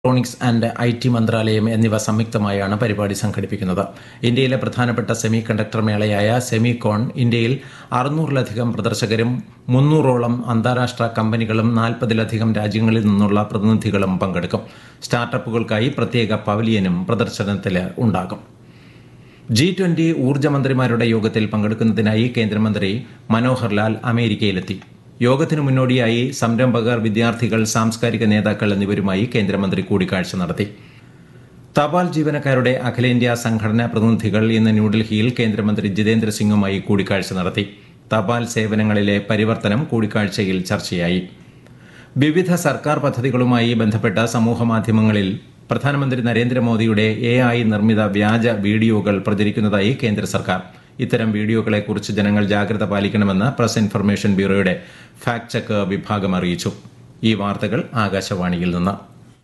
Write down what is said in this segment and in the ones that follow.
electronics and I T മന്ത്രാലയം എന്നിവ സംയുക്തമായാണ് പരിപാടി സംഘടിപ്പിക്കുന്നത് ഇന്ത്യയിലെ പ്രധാനപ്പെട്ട സെമി കണ്ടക്ടർ മേളയായ സെമികോൺ ഇന്ത്യയിൽ അറുന്നൂറിലധികം പ്രദർശകരും മുന്നൂറോളം അന്താരാഷ്ട്ര കമ്പനികളും നാൽപ്പതിലധികം രാജ്യങ്ങളിൽ നിന്നുള്ള പ്രതിനിധികളും പങ്കെടുക്കും സ്റ്റാർട്ടപ്പുകൾക്കായി പ്രത്യേക പവലിയനും പ്രദർശനത്തിൽ ഉണ്ടാകും ജി ട്വന്റി ഊർജ്ജമന്ത്രിമാരുടെ യോഗത്തിൽ പങ്കെടുക്കുന്നതിനായി കേന്ദ്രമന്ത്രി മനോഹർ ലാൽ അമേരിക്കയിലെത്തി യോഗത്തിനു മുന്നോടിയായി സംരംഭകർ വിദ്യാർത്ഥികൾ സാംസ്കാരിക നേതാക്കൾ എന്നിവരുമായി കേന്ദ്രമന്ത്രി കൂടിക്കാഴ്ച നടത്തി തപാൽ ജീവനക്കാരുടെ അഖിലേന്ത്യാ സംഘടനാ പ്രതിനിധികൾ ഇന്ന് ന്യൂഡൽഹിയിൽ കേന്ദ്രമന്ത്രി ജിതേന്ദ്ര സിംഗുമായി കൂടിക്കാഴ്ച നടത്തി തപാൽ സേവനങ്ങളിലെ പരിവർത്തനം കൂടിക്കാഴ്ചയിൽ ചർച്ചയായി വിവിധ സർക്കാർ പദ്ധതികളുമായി ബന്ധപ്പെട്ട സമൂഹമാധ്യമങ്ങളിൽ പ്രധാനമന്ത്രി നരേന്ദ്രമോദിയുടെ എ ഐ നിർമ്മിത വ്യാജ വീഡിയോകൾ പ്രചരിക്കുന്നതായി കേന്ദ്ര സർക്കാർ ഇത്തരം വീഡിയോകളെക്കുറിച്ച് ജനങ്ങൾ ജാഗ്രത പാലിക്കണമെന്ന് പ്രസ് ഇൻഫർമേഷൻ ബ്യൂറോയുടെ ഫാക്ട് ചെക്ക് വിഭാഗം അറിയിച്ചു ഈ വാർത്തകൾ ആകാശവാണിയിൽ നിന്ന്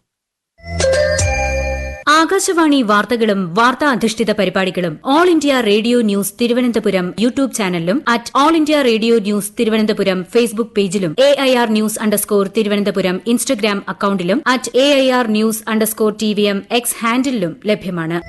ആകാശവാണി വാർത്തകളും വാർത്താ അധിഷ്ഠിത പരിപാടികളും all India radio news Thiruvananthapuram YouTube ചാനലിലും at all India radio news Thiruvananthapuram Facebook പേജിലും A I R news underscore Thiruvananthapuram Instagram അക്കൌണ്ടിലും at A I R news underscore T V M X ഹാൻഡിലും ലഭ്യമാണ്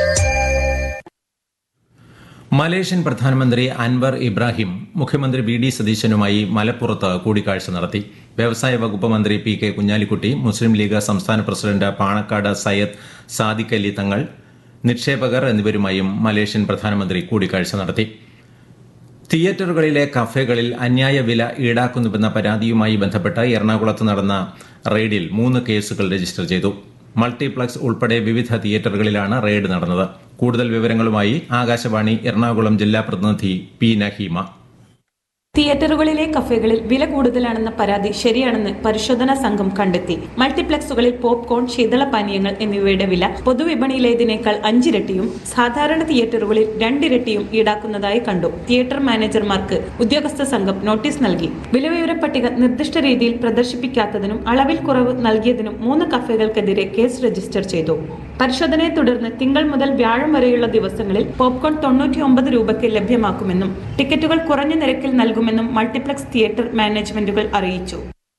മലേഷ്യൻ പ്രധാനമന്ത്രി അൻവർ ഇബ്രാഹിം മുഖ്യമന്ത്രി വി ഡി സതീശനുമായി മലപ്പുറത്ത് കൂടിക്കാഴ്ച നടത്തി വ്യവസായ വകുപ്പ് മന്ത്രി പി കെ കുഞ്ഞാലിക്കുട്ടി മുസ്ലിം ലീഗ് സംസ്ഥാന പ്രസിഡന്റ് പാണക്കാട് സയ്യദ് സാദിഖ് അലി തങ്ങൾ നിക്ഷേപകർ എന്നിവരുമായും മലേഷ്യൻ പ്രധാനമന്ത്രി കൂടിക്കാഴ്ച നടത്തി തിയേറ്ററുകളിലെ കഫേകളിൽ അന്യായ വില ഈടാക്കുന്നുവെന്ന പരാതിയുമായി ബന്ധപ്പെട്ട് എറണാകുളത്ത് നടന്ന റെയ്ഡിൽ മൂന്ന് കേസുകൾ രജിസ്റ്റർ ചെയ്തു മൾട്ടിപ്ലക്സ് ഉൾപ്പെടെ വിവിധ തിയേറ്ററുകളിലാണ് റെയ്ഡ് നടന്നത് കൂടുതൽ വിവരങ്ങളുമായി ആകാശവാണി എറണാകുളം ജില്ലാ പ്രതിനിധി പി നഹീമ തിയേറ്ററുകളിലെ കഫേകളിൽ വില കൂടുതലാണെന്ന പരാതി ശരിയാണെന്ന് പരിശോധനാ സംഘം കണ്ടെത്തി മൾട്ടിപ്ലക്സുകളിൽ പോപ്കോൺ ശീതളപാനീയങ്ങൾ എന്നിവയുടെ വില പൊതുവിപണിയിലേതിനേക്കാൾ അഞ്ചിരട്ടിയും സാധാരണ തിയേറ്ററുകളിൽ രണ്ടിരട്ടിയും ഈടാക്കുന്നതായി കണ്ടു തിയേറ്റർ മാനേജർമാർക്ക് ഉദ്യോഗസ്ഥ സംഘം നോട്ടീസ് നൽകി വിലവിവര പട്ടിക നിർദ്ദിഷ്ട രീതിയിൽ പ്രദർശിപ്പിക്കാത്തതിനും അളവിൽ കുറവ് നൽകിയതിനും മൂന്ന് കഫേകൾക്കെതിരെ കേസ് രജിസ്റ്റർ ചെയ്തു പരിശോധനയെ തുടർന്ന് തിങ്കൾ മുതൽ വ്യാഴം വരെയുള്ള ദിവസങ്ങളിൽ പോപ്കോൺ തൊണ്ണൂറ്റി ഒമ്പത് രൂപയ്ക്ക് ലഭ്യമാക്കുമെന്നും ടിക്കറ്റുകൾ കുറഞ്ഞ നിരക്കിൽ നൽകുമെന്നും മൾട്ടിപ്ലക്സ് തിയേറ്റർ മാനേജ്മെന്റുകൾ അറിയിച്ചു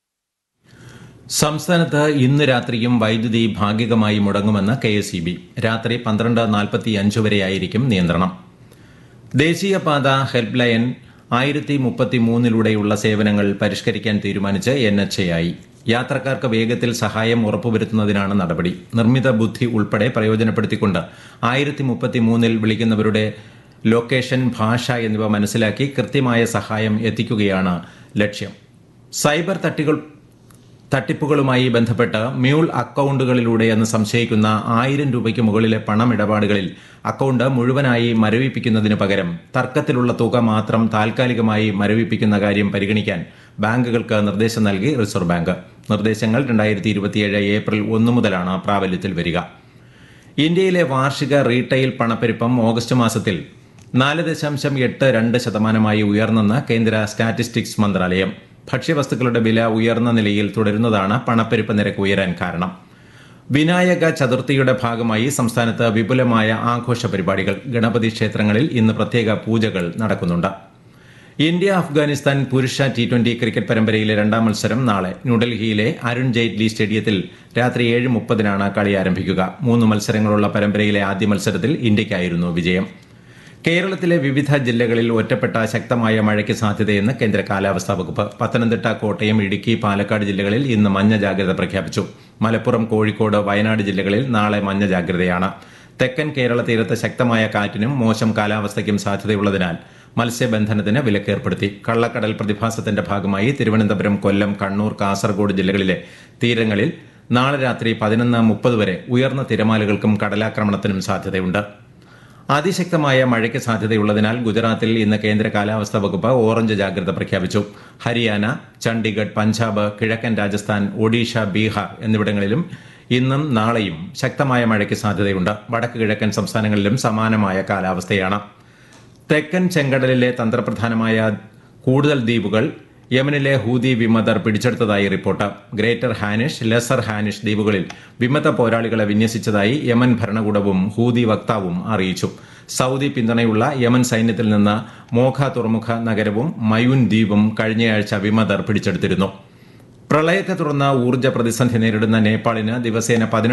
സംസ്ഥാനത്ത് ഇന്ന് രാത്രിയും വൈദ്യുതി ഭാഗികമായി മുടങ്ങുമെന്ന് കെ എസ് ഇ ബി രാത്രി പന്ത്രണ്ട് നാൽപ്പത്തിയഞ്ച് വരെയായിരിക്കും നിയന്ത്രണം ദേശീയപാത ഹെൽപ്പ് ലൈൻ ആയിരത്തി മുപ്പത്തി മൂന്നിലൂടെയുള്ള സേവനങ്ങൾ പരിഷ്കരിക്കാൻ തീരുമാനിച്ച് എൻ എച്ച് എ ആയി യാത്രക്കാർക്ക് വേഗത്തിൽ സഹായം ഉറപ്പുവരുത്തുന്നതിനാണ് നടപടി നിർമ്മിത ബുദ്ധി ഉൾപ്പെടെ പ്രയോജനപ്പെടുത്തിക്കൊണ്ട് ആയിരത്തി മുപ്പത്തി മൂന്നിൽ വിളിക്കുന്നവരുടെ ലൊക്കേഷൻ ഭാഷ എന്നിവ മനസ്സിലാക്കി കൃത്യമായ സഹായം എത്തിക്കുകയാണ് ലക്ഷ്യം സൈബർ തട്ടികൾ തട്ടിപ്പുകളുമായി ബന്ധപ്പെട്ട് മ്യൂൾ അക്കൌണ്ടുകളിലൂടെ എന്ന് സംശയിക്കുന്ന ആയിരം രൂപയ്ക്ക് മുകളിലെ പണമിടപാടുകളിൽ അക്കൌണ്ട് മുഴുവനായി മരവിപ്പിക്കുന്നതിന് പകരം തർക്കത്തിലുള്ള തുക മാത്രം താൽക്കാലികമായി മരവിപ്പിക്കുന്ന കാര്യം പരിഗണിക്കാൻ ബാങ്കുകൾക്ക് നിർദ്ദേശം നൽകി റിസർവ് ബാങ്ക് നിർദ്ദേശങ്ങൾ രണ്ടായിരത്തി ഇരുപത്തിയേഴ് ഏപ്രിൽ ഒന്ന് മുതലാണ് പ്രാബല്യത്തിൽ വരിക ഇന്ത്യയിലെ വാർഷിക റീറ്റെയിൽ പണപ്പെരുപ്പം ഓഗസ്റ്റ് മാസത്തിൽ നാല് ദശാംശം എട്ട് രണ്ട് ശതമാനമായി ഉയർന്നെന്ന് കേന്ദ്ര സ്റ്റാറ്റിസ്റ്റിക്സ് മന്ത്രാലയം ഭക്ഷ്യവസ്തുക്കളുടെ വില ഉയർന്ന നിലയിൽ തുടരുന്നതാണ് പണപ്പെരുപ്പ നിരക്ക് ഉയരാൻ കാരണം വിനായക ചതുർത്ഥിയുടെ ഭാഗമായി സംസ്ഥാനത്ത് വിപുലമായ ആഘോഷ പരിപാടികൾ ഗണപതി ക്ഷേത്രങ്ങളിൽ ഇന്ന് പ്രത്യേക പൂജകൾ നടക്കുന്നുണ്ട് ഇന്ത്യ അഫ്ഗാനിസ്ഥാൻ പുരുഷ ടി ട്വന്റി ക്രിക്കറ്റ് പരമ്പരയിലെ രണ്ടാം മത്സരം നാളെ ന്യൂഡൽഹിയിലെ അരുൺ ജെയ്റ്റ്ലി സ്റ്റേഡിയത്തിൽ രാത്രി ഏഴ് മുപ്പതിനാണ് കളി ആരംഭിക്കുക മൂന്ന് മത്സരങ്ങളുള്ള പരമ്പരയിലെ ആദ്യ മത്സരത്തിൽ ഇന്ത്യയ്ക്കായിരുന്നു വിജയം കേരളത്തിലെ വിവിധ ജില്ലകളിൽ ഒറ്റപ്പെട്ട ശക്തമായ മഴയ്ക്ക് സാധ്യതയെന്ന് കേന്ദ്ര കാലാവസ്ഥാ വകുപ്പ് പത്തനംതിട്ട കോട്ടയം ഇടുക്കി പാലക്കാട് ജില്ലകളിൽ ഇന്ന് മഞ്ഞ ജാഗ്രത പ്രഖ്യാപിച്ചു മലപ്പുറം കോഴിക്കോട് വയനാട് ജില്ലകളിൽ നാളെ മഞ്ഞ ജാഗ്രതയാണ് തെക്കൻ കേരള തീരത്ത് ശക്തമായ കാറ്റിനും മോശം കാലാവസ്ഥയ്ക്കും സാധ്യതയുള്ളതിനാൽ മത്സ്യബന്ധനത്തിന് വിലക്കേർപ്പെടുത്തി കള്ളക്കടൽ പ്രതിഭാസത്തിന്റെ ഭാഗമായി തിരുവനന്തപുരം കൊല്ലം കണ്ണൂർ കാസർഗോഡ് ജില്ലകളിലെ തീരങ്ങളിൽ നാളെ രാത്രി പതിനൊന്ന് മുപ്പത് വരെ ഉയർന്ന തിരമാലകൾക്കും കടലാക്രമണത്തിനും സാധ്യതയുണ്ട് അതിശക്തമായ മഴയ്ക്ക് സാധ്യതയുള്ളതിനാൽ ഗുജറാത്തിൽ ഇന്ന് കേന്ദ്ര കാലാവസ്ഥാ വകുപ്പ് ഓറഞ്ച് ജാഗ്രത പ്രഖ്യാപിച്ചു ഹരിയാന ചണ്ഡീഗഡ് പഞ്ചാബ് കിഴക്കൻ രാജസ്ഥാൻ ഒഡീഷ ബീഹാർ എന്നിവിടങ്ങളിലും ഇന്നും നാളെയും ശക്തമായ മഴയ്ക്ക് സാധ്യതയുണ്ട് വടക്ക് കിഴക്കൻ സംസ്ഥാനങ്ങളിലും സമാനമായ കാലാവസ്ഥയാണ് തെക്കൻ ചെങ്കടലിലെ തന്ത്രപ്രധാനമായ കൂടുതൽ ദ്വീപുകൾ യമനിലെ ഹൂതി വിമതർ പിടിച്ചെടുത്തതായി report Greater Hanish Lesser Hanish ദ്വീപുകളിൽ വിമത പോരാളികളെ വിന്യസിച്ചതായി യമൻ ഭരണകൂടവും ഹൂതി വക്താവും അറിയിച്ചു സൗദി പിന്തുണയുള്ള യമൻ സൈന്യത്തിൽ നിന്ന് മോഖ തുറമുഖ നഗരവും മയൂൻ ദ്വീപും കഴിഞ്ഞയാഴ്ച വിമതർ പിടിച്ചെടുത്തിരുന്നു പ്രളയത്തെ തുടർന്ന് ഊർജ്ജ പ്രതിസന്ധി നേരിടുന്ന നേപ്പാളിന് ദിവസേന പതിനെട്ട്